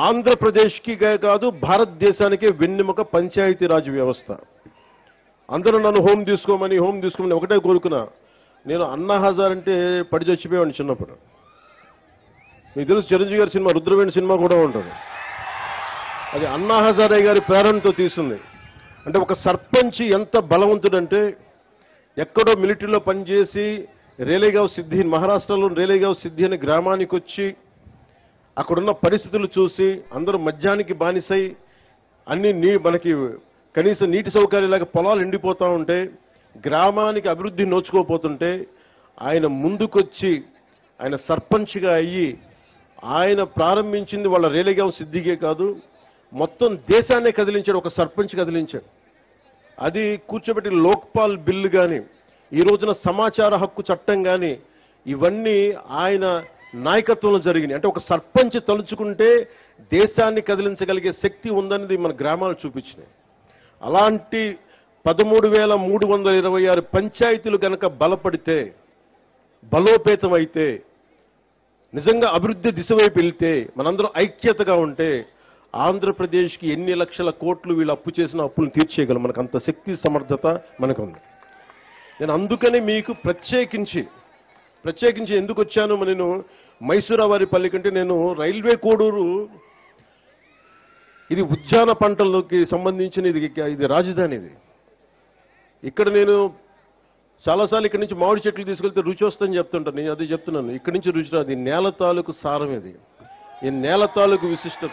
ఆంధ్రప్రదేశ్కి కాదు భారతదేశానికి వెన్నెముక పంచాయతీరాజ్ వ్యవస్థ అందరూ నన్ను హోమ్ తీసుకోమని హోమ్ తీసుకోమని ఒకటే కోరుకున్నా నేను అన్నా హజార్ అంటే పడి చచ్చిపోయాను చిన్నప్పుడు మీకు తెలుసు చిరంజీవి గారి సినిమా రుద్రవేణి సినిమా కూడా ఉంటుంది అది అన్నా హజారే గారి ప్రేరణతో తీసింది అంటే ఒక సర్పంచ్ ఎంత బలవంతుడంటే ఎక్కడో మిలిటరీలో పనిచేసి రేలేగావ్ సిద్ధి మహారాష్ట్రలో రేలేగావ్ సిద్ధి అనే గ్రామానికి వచ్చి అక్కడున్న పరిస్థితులు చూసి అందరూ మద్యానికి బానిసై అన్ని నీ మనకి కనీసం నీటి సౌకర్యాలకు పొలాలు ఎండిపోతా ఉంటే గ్రామానికి అభివృద్ధి నోచుకోపోతుంటే ఆయన ముందుకొచ్చి ఆయన సర్పంచ్గా అయ్యి ఆయన ప్రారంభించింది వాళ్ళ రేలేగావ్ సిద్ధిగే కాదు మొత్తం దేశాన్నే కదిలించాడు ఒక సర్పంచ్ కదిలించాడు అది కూర్చోబెట్టి లోక్పాల్ బిల్లు కానీ ఈ రోజున సమాచార హక్కు చట్టం కానీ ఇవన్నీ ఆయన నాయకత్వంలో జరిగినాయి అంటే ఒక సర్పంచ్ తలుచుకుంటే దేశాన్ని కదిలించగలిగే శక్తి ఉందన్నది మన గ్రామాలు చూపించినాయి అలాంటి పదమూడు వేల మూడు వందల ఇరవై ఆరు పంచాయతీలు గనక బలపడితే బలోపేతం అయితే నిజంగా అభివృద్ధి దిశ వైపు వెళ్తే మనందరం ఐక్యతగా ఉంటే ఆంధ్రప్రదేశ్కి ఎన్ని లక్షల కోట్లు వీళ్ళు అప్పు చేసిన అప్పులను తీర్చేయగలం మనకు అంత శక్తి సమర్థత మనకు ఉంది నేను అందుకని మీకు ప్రత్యేకించి ప్రత్యేకించి ఎందుకు వచ్చాను నేను మైసూరావారి పల్లి కంటే నేను రైల్వే కోడూరు ఇది ఉద్యాన పంటలకి సంబంధించిన ఇది ఇది రాజధాని ఇది ఇక్కడ నేను చాలాసార్లు ఇక్కడి నుంచి మామిడి చెట్లు తీసుకెళ్తే రుచి వస్తుందని చెప్తుంటాను నేను అదే చెప్తున్నాను ఇక్కడి నుంచి రుచి రాదు ఈ నేల తాలూకు సారం ఇది ఈ నేల తాలూకు విశిష్టత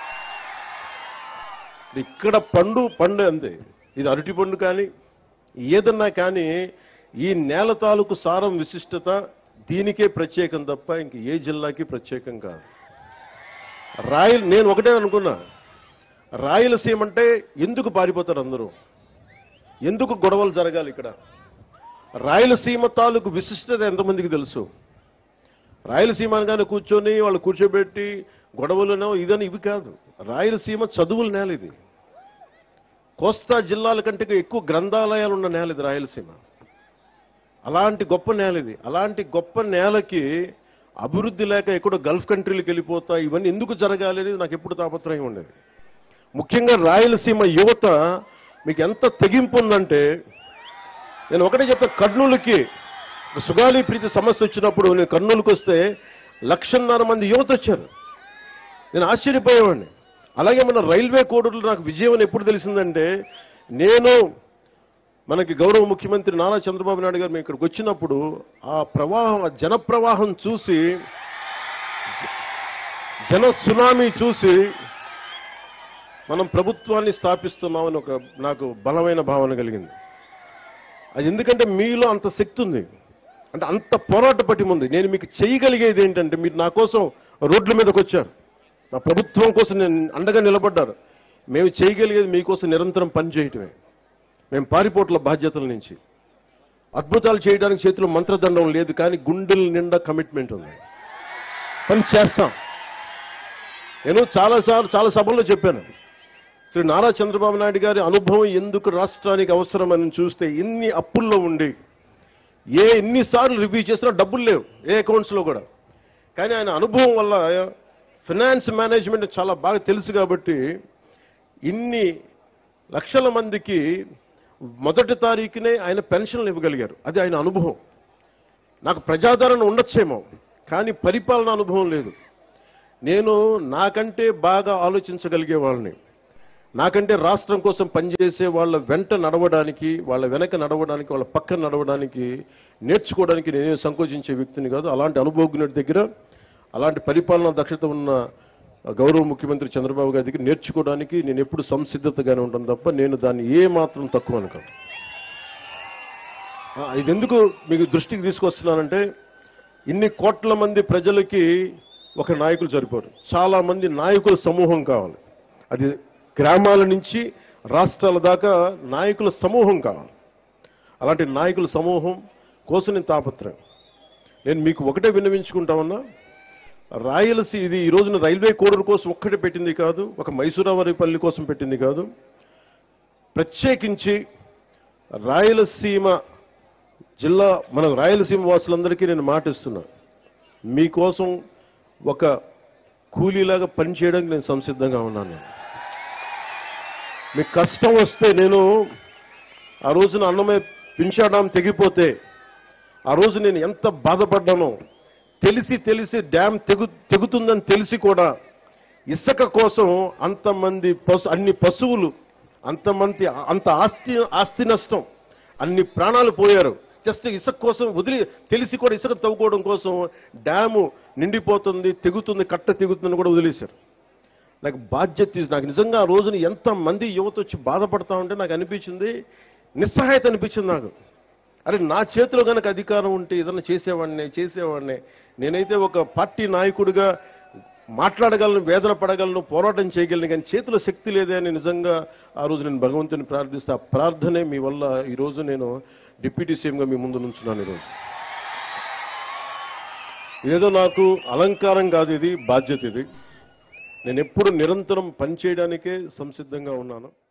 ఇక్కడ పండు పండు అంతే ఇది అరటి పండు కానీ ఏదన్నా కానీ ఈ నేల తాలూకు సారం విశిష్టత దీనికే ప్రత్యేకం తప్ప ఇంక ఏ జిల్లాకి ప్రత్యేకం కాదు రాయల్ నేను ఒకటే అనుకున్నా రాయలసీమ అంటే ఎందుకు పారిపోతారు అందరూ ఎందుకు గొడవలు జరగాలి ఇక్కడ రాయలసీమ తాలూకు విశిష్టత ఎంతమందికి తెలుసు రాయలసీమ అనగానే కూర్చొని వాళ్ళు కూర్చోబెట్టి గొడవలను ఇదని ఇవి కాదు రాయలసీమ చదువుల నేల ఇది కోస్తా జిల్లాల కంటే ఎక్కువ గ్రంథాలయాలు ఉన్న నేల ఇది రాయలసీమ అలాంటి గొప్ప నేల ఇది అలాంటి గొప్ప నేలకి అభివృద్ధి లేక ఎక్కడో గల్ఫ్ కంట్రీలకు వెళ్ళిపోతా ఇవన్నీ ఎందుకు జరగాలి అనేది నాకు ఎప్పుడు తాపత్రయం ఉండేది ముఖ్యంగా రాయలసీమ యువత మీకు ఎంత తెగింపు ఉందంటే నేను ఒకటే చెప్తా కర్నూలుకి ఒక సుగాలి ప్రీతి సమస్య వచ్చినప్పుడు నేను కర్నూలుకి వస్తే లక్షన్నర మంది యువత వచ్చారు నేను ఆశ్చర్యపోయేవాడిని అలాగే మన రైల్వే కోడూరులో నాకు విజయం అని ఎప్పుడు తెలిసిందంటే నేను మనకి గౌరవ ముఖ్యమంత్రి నారా చంద్రబాబు నాయుడు గారు మేము ఇక్కడికి వచ్చినప్పుడు ఆ ప్రవాహం ఆ జన ప్రవాహం చూసి జన సునామీ చూసి మనం ప్రభుత్వాన్ని స్థాపిస్తున్నామని ఒక నాకు బలమైన భావన కలిగింది అది ఎందుకంటే మీలో అంత శక్తి ఉంది అంటే అంత పోరాట పటిమ ఉంది నేను మీకు చేయగలిగేది ఏంటంటే మీరు నా కోసం రోడ్ల మీదకి వచ్చారు నా ప్రభుత్వం కోసం నేను అండగా నిలబడ్డారు మేము చేయగలిగేది మీకోసం నిరంతరం పనిచేయటమే మేము పారిపోట్ల బాధ్యతల నుంచి అద్భుతాలు చేయడానికి చేతిలో మంత్రదండం లేదు కానీ గుండెల నిండా కమిట్మెంట్ ఉంది పని చేస్తాం నేను చాలాసార్లు చాలా సభల్లో చెప్పాను శ్రీ నారా చంద్రబాబు నాయుడు గారి అనుభవం ఎందుకు రాష్ట్రానికి అవసరమని చూస్తే ఇన్ని అప్పుల్లో ఉండి ఏ ఎన్నిసార్లు రివ్యూ చేసినా డబ్బులు లేవు ఏ అకౌంట్స్లో కూడా కానీ ఆయన అనుభవం వల్ల ఫినాన్స్ మేనేజ్మెంట్ చాలా బాగా తెలుసు కాబట్టి ఇన్ని లక్షల మందికి మొదటి తారీఖునే ఆయన పెన్షన్లు ఇవ్వగలిగారు అది ఆయన అనుభవం నాకు ప్రజాదరణ ఉండొచ్చేమో కానీ పరిపాలన అనుభవం లేదు నేను నాకంటే బాగా ఆలోచించగలిగే వాళ్ళని నాకంటే రాష్ట్రం కోసం పనిచేసే వాళ్ళ వెంట నడవడానికి వాళ్ళ వెనక నడవడానికి వాళ్ళ పక్కన నడవడానికి నేర్చుకోవడానికి నేనే సంకోచించే వ్యక్తిని కాదు అలాంటి అనుభవజ్ఞుడి దగ్గర అలాంటి పరిపాలనా దక్షత ఉన్న గౌరవ ముఖ్యమంత్రి చంద్రబాబు గారి దగ్గర నేర్చుకోవడానికి నేను ఎప్పుడు సంసిద్ధతగానే ఉంటాను తప్ప నేను దాన్ని ఏ మాత్రం తక్కువ అనుకోను ఆ, ఇది ఎందుకు మీకు దృష్టికి తీసుకొస్తున్నానంటే ఇన్ని కోట్ల మంది ప్రజలకి ఒక నాయకులు సరిపోరు చాలా మంది నాయకుల సమూహం కావాలి అది గ్రామాల నుంచి రాష్ట్రాల దాకా నాయకుల సమూహం కావాలి అలాంటి నాయకుల సమూహం కోసం నేను తాపత్రయం నేను మీకు ఒకటే విన్నవించుకుంటామన్నా రాయలసీ ఇది ఈ రోజున రైల్వే కోడూరు కోసం ఒక్కటే పెట్టింది కాదు ఒక మైసూరావారిపల్లి కోసం పెట్టింది కాదు ప్రత్యేకించి రాయలసీమ జిల్లా మన రాయలసీమ వాసులందరికీ నేను మాటిస్తున్నా మీకోసం ఒక కూలీలాగా పని చేయడానికి నేను సంసిద్ధంగా ఉన్నాను నేను. మీకు కష్టం వస్తే నేను ఆ రోజున అన్నమయ్య పింఛాడాం తెగిపోతే ఆ రోజు నేను ఎంత బాధపడ్డానో తెలిసి తెలిసి డ్యామ్ తెగు తెగుతుందని తెలిసి కూడా ఇసుక కోసం అంతమంది పశు అన్ని పశువులు అంతమంది అంత ఆస్తి ఆస్తి నష్టం అన్ని ప్రాణాలు పోయారు జస్ట్ ఇసుక కోసం వదిలి తెలిసి కూడా ఇసుక తవ్వుకోవడం కోసం డ్యాము నిండిపోతుంది తెగుతుంది కట్ట తెగుతుందని కూడా వదిలేశారు నాకు బాధ్యత తీసి నాకు నిజంగా ఆ రోజున ఎంత మంది యువత వచ్చి బాధపడతా ఉంటే నాకు అనిపించింది నిస్సహాయత అనిపించింది నాకు అరే నా చేతిలో కనుక అధికారం ఉంటే ఏదైనా చేసేవాడిని చేసేవాడిని నేనైతే ఒక పార్టీ నాయకుడిగా మాట్లాడగలను వేదన పడగలను పోరాటం చేయగలను కానీ చేతిలో శక్తి లేదే అని నిజంగా ఆ రోజు నేను భగవంతుని ప్రార్థిస్తే ఆ ప్రార్థనే మీ వల్ల ఈ రోజు నేను డిప్యూటీ సీఎంగా మీ ముందు నుంచున్నాను ఈరోజు ఏదో నాకు అలంకారం కాదు ఇది బాధ్యత ఇది నేను ఎప్పుడు నిరంతరం పనిచేయడానికే సంసిద్ధంగా ఉన్నాను